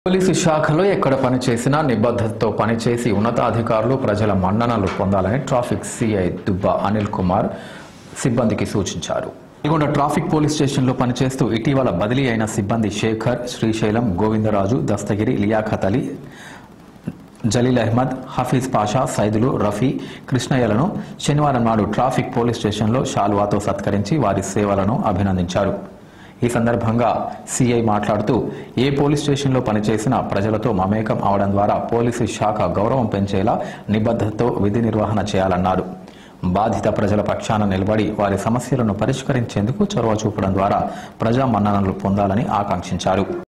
police శాఖలో ఎక్కడ పనిచేసినా నిబద్ధతతో పనిచేసి ఉన్నతాధికారులు ప్రజల మన్ననలు పొందాలని ట్రాఫిక్ సిఐ దుబ్బా అనిల్ కుమార్ సిబ్బందికి సూచించారు నల్గొండ ట్రాఫిక్ పోలీస్ స్టేషన్లో పనిచేస్తూ ఇటీవల బదిలీ అయిన సిబ్బంది శేఖర్ శ్రీశైలం గోవిందరాజు దస్తగిరి లియాఖత్ అలీ జలీల్ అహ్మద్ హఫీజ్ పాషా సైదులు రఫీ కృష్ణయ్యలను శనివారం నాడు ట్రాఫిక్ పోలీస్ స్టేషన్లో షాల్వాతో సత్కరించి వారి సేవలను అభినందించారు ఈ సందర్భంగా సిఐ మాట్లాడుతూ ఏ పోలీస్ స్టేషన్లో పనిచేసినా ప్రజలతో మమేకం అవడం ద్వారా పోలీసు శాఖ గౌరవం పెంచేలా నిబద్ధతతో విధి నిర్వహణ చేయాలన్నారు బాధిత ప్రజల పక్షాన నిలబడి వారి సమస్యలను పరిష్కరించేందుకు చొరవ చూపడం ద్వారా ప్రజా మన్ననలు పొందాలని ఆకాంక్షించారు